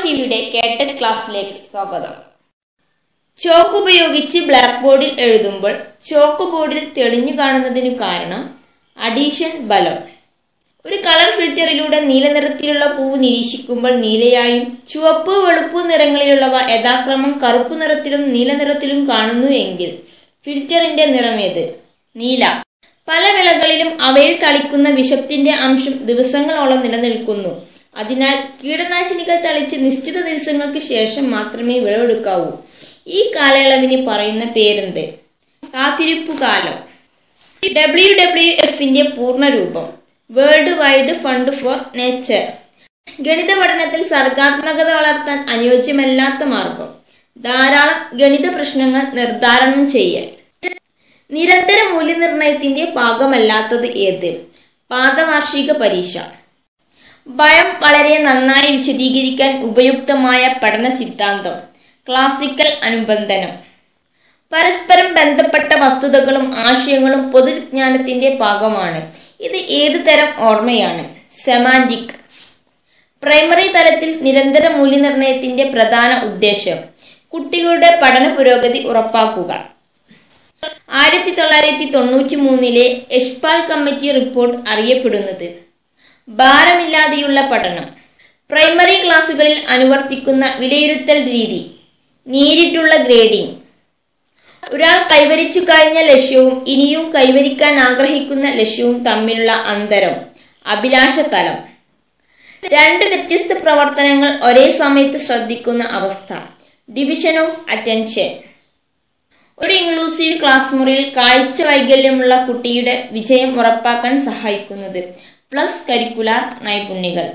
ടിവിയുടെ കേട്ടഡ് ക്ലാസ്സിലേക്ക് സ്വാഗതം ചോക്ക് ഉപയോഗിച്ച് ബ്ലാക്ക് ബോർഡിൽ എഴുതുമ്പോൾ ചോക്ക് ബോർഡിൽ തെളിഞ്ഞു കാണുന്നതിനു കാരണം അഡീഷൻ ബലം ഒരു കളർ ഫിൽറ്ററിലൂടെ നീല നിറത്തിലുള്ള പൂവ് നിരീക്ഷിക്കുമ്പോൾ നീലയായും ചുവപ്പ് വെളുപ്പ് നിറങ്ങളിലുള്ളവ യഥാക്രമം കറുപ്പ് നിറത്തിലും നീല നിറത്തിലും കാണുന്നു എങ്കിൽ ഫിൽറ്ററിന്റെ നിറമേത് നീല പല വിളകളിലും അവയിൽ തളിക്കുന്ന വിഷത്തിന്റെ അംശം ദിവസങ്ങളോളം നിലനിൽക്കുന്നു അതിനാൽ കീടനാശിനികൾ തളിച്ച് നിശ്ചിത ദിവസങ്ങൾക്ക് ശേഷം മാത്രമേ വിളവെടുക്കാവൂ ഈ കാലയളവിന് പറയുന്ന പേരെന്ത് കാത്തിരിപ്പു കാലം ഡബ്ല്യു ഡബ്ല്യു എഫിന്റെ പൂർണ്ണരൂപം world wide fund for nature ഗണിത പഠനത്തിൽ സർഗാത്മകത വളർത്താൻ അനുയോജ്യമല്ലാത്ത മാർഗം ധാരാളം ഗണിത പ്രശ്നങ്ങൾ നിർദ്ധാരണം ചെയ്യാൻ നിരന്തര മൂല്യനിർണയത്തിന്റെ ഭാഗമല്ലാത്തത് ഏത് പാദവാർഷിക പരീക്ഷ ഭയം വളരെ നന്നായി വിശദീകരിക്കാൻ ഉപയുക്തമായ പഠന സിദ്ധാന്തം ക്ലാസിക്കൽ അനുബന്ധനം പരസ്പരം ബന്ധപ്പെട്ട വസ്തുതകളും ആശയങ്ങളും പൊതുവിജ്ഞാനത്തിന്റെ ഭാഗമാണ് ഇത് ഏത് തരം ഓർമ്മയാണ് സെമാൻറ്റിക് പ്രൈമറി തലത്തിൽ നിരന്തര മൂല്യനിർണയത്തിന്റെ പ്രധാന ഉദ്ദേശം കുട്ടികളുടെ പഠന പുരോഗതി ഉറപ്പാക്കുക ആയിരത്തി തൊള്ളായിരത്തി തൊണ്ണൂറ്റി മൂന്നിലെ യഷ്പാൽ കമ്മിറ്റി റിപ്പോർട്ട് അറിയപ്പെടുന്നത് ഭാരമില്ലാതെയുള്ള പഠനം പ്രൈമറി ക്ലാസ്സുകളിൽ അനുവർത്തിക്കുന്ന വിലയിരുത്തൽ രീതി നേരിട്ടുള്ള ഗ്രേഡിംഗ് ഒരാൾ കൈവരിച്ചു കഴിഞ്ഞ ലക്ഷ്യവും ഇനിയും കൈവരിക്കാൻ ആഗ്രഹിക്കുന്ന ലക്ഷ്യവും തമ്മിലുള്ള അന്തരം അഭിലാഷ തലം രണ്ട് വ്യത്യസ്ത പ്രവർത്തനങ്ങൾ ഒരേ സമയത്ത് ശ്രദ്ധിക്കുന്ന അവസ്ഥ ഡിവിഷൻ ഓഫ് അറ്റൻഷൻ ഒരു ഇൻക്ലൂസീവ് ക്ലാസ് മുറിയിൽ കാഴ്ച വൈകല്യമുള്ള കുട്ടിയുടെ വിജയം ഉറപ്പാക്കാൻ സഹായിക്കുന്നത് പ്ലസ് കരിക്കുലാർ നൈപുണ്യങ്ങൾ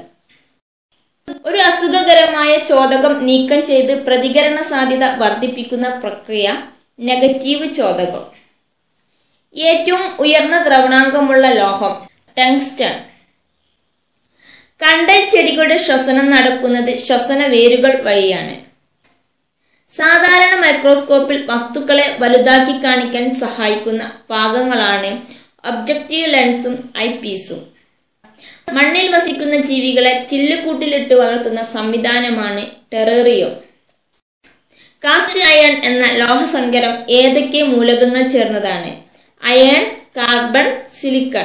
ഒരു അസുഖകരമായ ചോദകം നീക്കം ചെയ്ത് പ്രതികരണ സാധ്യത വർദ്ധിപ്പിക്കുന്ന പ്രക്രിയ നെഗറ്റീവ് ചോദകം ഏറ്റവും ഉയർന്ന ദ്രവണാങ്കമുള്ള ലോഹം ടങ്സ്റ്റൺ കണ്ടൽ ചെടികളുടെ ശ്വസനം നടക്കുന്നത് ശ്വസന വേരുകൾ വഴിയാണ് സാധാരണ മൈക്രോസ്കോപ്പിൽ വസ്തുക്കളെ വലുതാക്കി കാണിക്കാൻ സഹായിക്കുന്ന ഭാഗങ്ങളാണ് ഒബ്ജക്റ്റീവ് ലെൻസും ഐ പീസും മണ്ണിൽ വസിക്കുന്ന ജീവികളെ ചില്ലുകൂട്ടിലിട്ട് വളർത്തുന്ന സംവിധാനമാണ് ടെറേറിയം കാസ്റ്റ് അയൺ എന്ന ലോഹസങ്കരം ഏതൊക്കെ മൂലകങ്ങൾ ചേർന്നതാണ് അയൺ കാർബൺ സിലിക്കൺ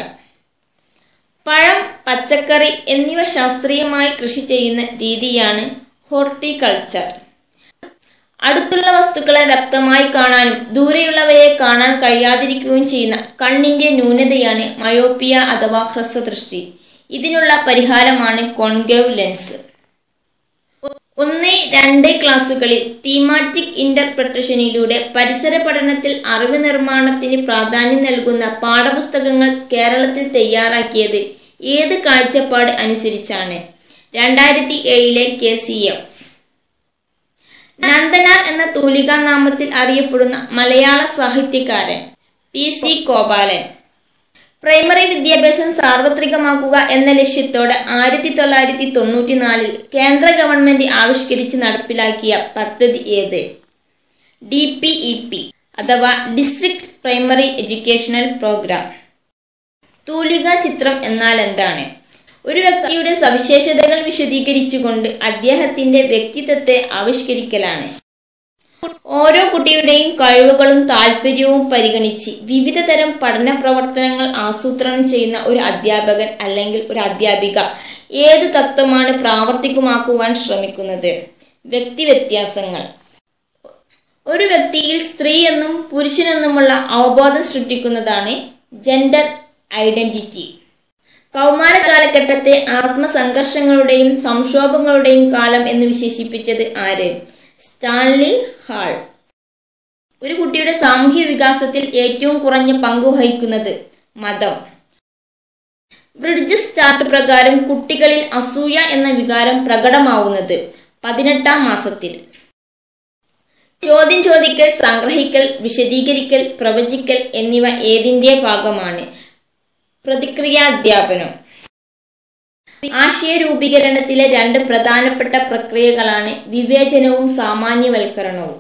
പഴം പച്ചക്കറി എന്നിവ ശാസ്ത്രീയമായി കൃഷി ചെയ്യുന്ന രീതിയാണ് ഹോർട്ടിക്കൾച്ചർ അടുത്തുള്ള വസ്തുക്കളെ വ്യക്തമായി കാണാനും ദൂരെയുള്ളവയെ കാണാൻ കഴിയാതിരിക്കുകയും ചെയ്യുന്ന കണ്ണിന്റെ ന്യൂനതയാണ് മയോപ്പിയ അഥവാ ഹ്രസ്വദൃഷ്ടി ഇതിനുള്ള പരിഹാരമാണ് കോൺകേവ് ലെൻസ് ഒന്ന് രണ്ട് ക്ലാസ്സുകളിൽ തീമാറ്റിക് ഇന്റർപ്രിട്ടേഷനിലൂടെ പരിസര പഠനത്തിൽ അറിവ് നിർമ്മാണത്തിന് പ്രാധാന്യം നൽകുന്ന പാഠപുസ്തകങ്ങൾ കേരളത്തിൽ തയ്യാറാക്കിയത് ഏത് കാഴ്ചപ്പാട് അനുസരിച്ചാണ് രണ്ടായിരത്തി ഏഴിലെ കെ സി എഫ് നന്ദനാർ എന്ന തൂലികാ നാമത്തിൽ അറിയപ്പെടുന്ന മലയാള സാഹിത്യകാരൻ പി സി ഗോപാലൻ പ്രൈമറി വിദ്യാഭ്യാസം സാർവത്രികമാക്കുക എന്ന ലക്ഷ്യത്തോടെ ആയിരത്തി തൊള്ളായിരത്തി തൊണ്ണൂറ്റി നാലിൽ കേന്ദ്ര ഗവൺമെന്റ് ആവിഷ്കരിച്ച് നടപ്പിലാക്കിയ പദ്ധതി ഏത് ഡി പി ഇ പി അഥവാ ഡിസ്ട്രിക്ട് പ്രൈമറി എഡ്യൂക്കേഷണൽ പ്രോഗ്രാം തൂലിക ചിത്രം എന്നാൽ എന്താണ് ഒരു വ്യക്തിയുടെ സവിശേഷതകൾ വിശദീകരിച്ചുകൊണ്ട് അദ്ദേഹത്തിന്റെ വ്യക്തിത്വത്തെ ആവിഷ്കരിക്കലാണ് ഓരോ കുട്ടിയുടെയും കഴിവുകളും താല്പര്യവും പരിഗണിച്ച് വിവിധ തരം പഠന പ്രവർത്തനങ്ങൾ ആസൂത്രണം ചെയ്യുന്ന ഒരു അധ്യാപകൻ അല്ലെങ്കിൽ ഒരു അധ്യാപിക ഏത് തത്വമാണ് പ്രാവർത്തികമാക്കുവാൻ ശ്രമിക്കുന്നത് വ്യക്തി വ്യത്യാസങ്ങൾ ഒരു വ്യക്തിയിൽ സ്ത്രീ എന്നും പുരുഷനെന്നുമുള്ള അവബോധം സൃഷ്ടിക്കുന്നതാണ് ജെൻഡർ ഐഡന്റിറ്റി കൗമാര കാലഘട്ടത്തെ ആത്മസംഘർഷങ്ങളുടെയും സംക്ഷോഭങ്ങളുടെയും കാലം എന്ന് വിശേഷിപ്പിച്ചത് ആര് സ്റ്റാൻലി ഹാൾ ഒരു കുട്ടിയുടെ സാമൂഹ്യ വികാസത്തിൽ ഏറ്റവും കുറഞ്ഞ പങ്ക് വഹിക്കുന്നത് മതം ബ്രിഡ്ജസ് ചാർട്ട് പ്രകാരം കുട്ടികളിൽ അസൂയ എന്ന വികാരം പ്രകടമാവുന്നത് പതിനെട്ടാം മാസത്തിൽ ചോദ്യം ചോദിക്കൽ സംഗ്രഹിക്കൽ വിശദീകരിക്കൽ പ്രവചിക്കൽ എന്നിവ ഏതിൻ്റെ ഭാഗമാണ് പ്രതിക്രിയാധ്യാപനം ആശയ രൂപീകരണത്തിലെ രണ്ട് പ്രധാനപ്പെട്ട പ്രക്രിയകളാണ് വിവേചനവും സാമാന്യവൽക്കരണവും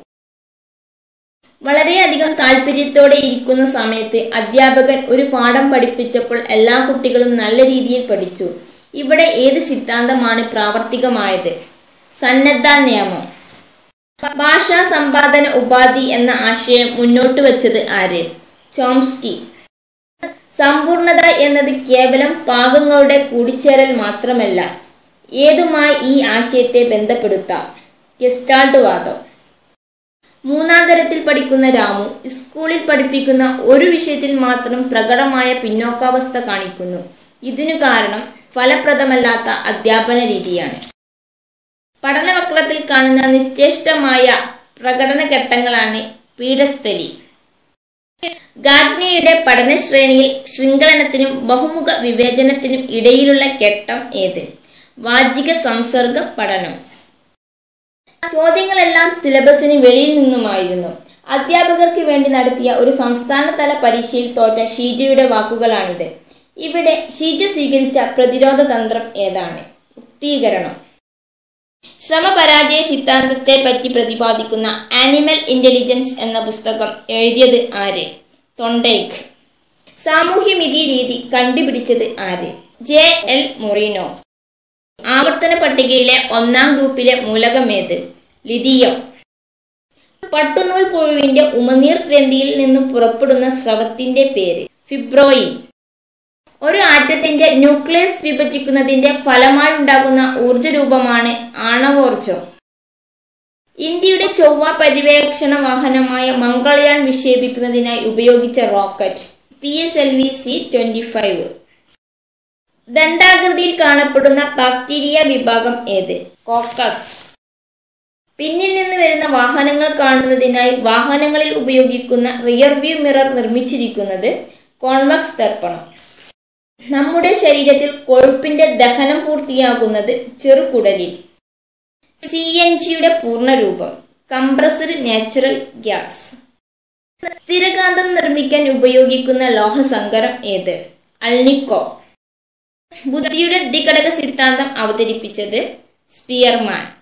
വളരെയധികം താല്പര്യത്തോടെ ഇരിക്കുന്ന സമയത്ത് അധ്യാപകൻ ഒരു പാഠം പഠിപ്പിച്ചപ്പോൾ എല്ലാ കുട്ടികളും നല്ല രീതിയിൽ പഠിച്ചു ഇവിടെ ഏത് സിദ്ധാന്തമാണ് പ്രാവർത്തികമായത് സന്നദ്ധ നിയമം ഭാഷാ സമ്പാദന ഉപാധി എന്ന ആശയം മുന്നോട്ട് വച്ചത് ആര് ചോംസ്കി സമ്പൂർണത എന്നത് കേവലം പാകങ്ങളുടെ കൂടിച്ചേരൽ മാത്രമല്ല ഏതുമായി ഈ ആശയത്തെ ബന്ധപ്പെടുത്താം ഗെസ്റ്റാൾട്ട് വാദം മൂന്നാം തരത്തിൽ പഠിക്കുന്ന രാമു സ്കൂളിൽ പഠിപ്പിക്കുന്ന ഒരു വിഷയത്തിൽ മാത്രം പ്രകടമായ പിന്നോക്കാവസ്ഥ കാണിക്കുന്നു ഇതിനു കാരണം ഫലപ്രദമല്ലാത്ത അധ്യാപന രീതിയാണ് പഠനവക്രത്തിൽ കാണുന്ന നിശ്ചേഷ്ടമായ പ്രകടന ഘട്ടങ്ങളാണ് പീഠസ്ഥലി ഗാഗ്നിയുടെ പഠനശ്രേണിയിൽ ശൃംഖലനത്തിനും ബഹുമുഖ വിവേചനത്തിനും ഇടയിലുള്ള ഘട്ടം ഏത് വാചിക സംസർഗ പഠനം ചോദ്യങ്ങളെല്ലാം സിലബസിന് വെളിയിൽ നിന്നുമായിരുന്നു അധ്യാപകർക്ക് വേണ്ടി നടത്തിയ ഒരു സംസ്ഥാനതല പരീക്ഷയിൽ തോറ്റ ഷീജയുടെ വാക്കുകളാണിത് ഇവിടെ ഷീജ സ്വീകരിച്ച പ്രതിരോധ തന്ത്രം ഏതാണ് ഉക്തീകരണം ശ്രമപരാജയ സിദ്ധാന്തത്തെ പറ്റി പ്രതിപാദിക്കുന്ന ആനിമൽ ഇന്റലിജൻസ് എന്ന പുസ്തകം എഴുതിയത് ആര് തൊണ്ടൈക്ക് സാമൂഹ്യമിതി രീതി കണ്ടുപിടിച്ചത് ആര് ജെ എൽ മൊറീനോ ആവർത്തന പട്ടികയിലെ ഒന്നാം ഗ്രൂപ്പിലെ മൂലകമേത് ലിഥിയം പട്ടുനൂൽ പുഴുവിന്റെ ഉമനീർ ഗ്രന്ഥിയിൽ നിന്നും പുറപ്പെടുന്ന സ്രവത്തിന്റെ പേര് ഫിബ്രോയിൻ ഒരു ആറ്റത്തിന്റെ ന്യൂക്ലിയസ് വിഭജിക്കുന്നതിന്റെ ഫലമായി ഉണ്ടാകുന്ന ഊർജരൂപമാണ് ആണവോർജം ഇന്ത്യയുടെ ചൊവ്വ പര്യവേക്ഷണ വാഹനമായ മംഗൾയാൻ വിക്ഷേപിക്കുന്നതിനായി ഉപയോഗിച്ച rocket P S L V C twenty five ദണ്ഡാകൃതിയിൽ കാണപ്പെടുന്ന ബാക്ടീരിയ വിഭാഗം ഏത് കോക്കസ് പിന്നിൽ നിന്ന് വരുന്ന വാഹനങ്ങൾ കാണുന്നതിനായി വാഹനങ്ങളിൽ ഉപയോഗിക്കുന്ന റിയർ വ്യൂ മിറർ നിർമ്മിച്ചിരിക്കുന്നത് കോൺവക്സ് ദർപ്പണം നമ്മുടെ ശരീരത്തിൽ കൊഴുപ്പിന്റെ ദഹനം പൂർത്തിയാകുന്നത് ചെറുകുടലിൽ സി എൻ ജിയുടെ പൂർണ്ണരൂപം കംപ്രസ്ഡ് നാച്ചുറൽ ഗ്യാസ് സ്ഥിരകാന്തം നിർമ്മിക്കാൻ ഉപയോഗിക്കുന്ന ലോഹസങ്കരം ഏത് അൾനിക്കോ ബുദ്ധിയുടെ ദ്വിഘടക സിദ്ധാന്തം അവതരിപ്പിച്ചത് സ്പിയർമാൻ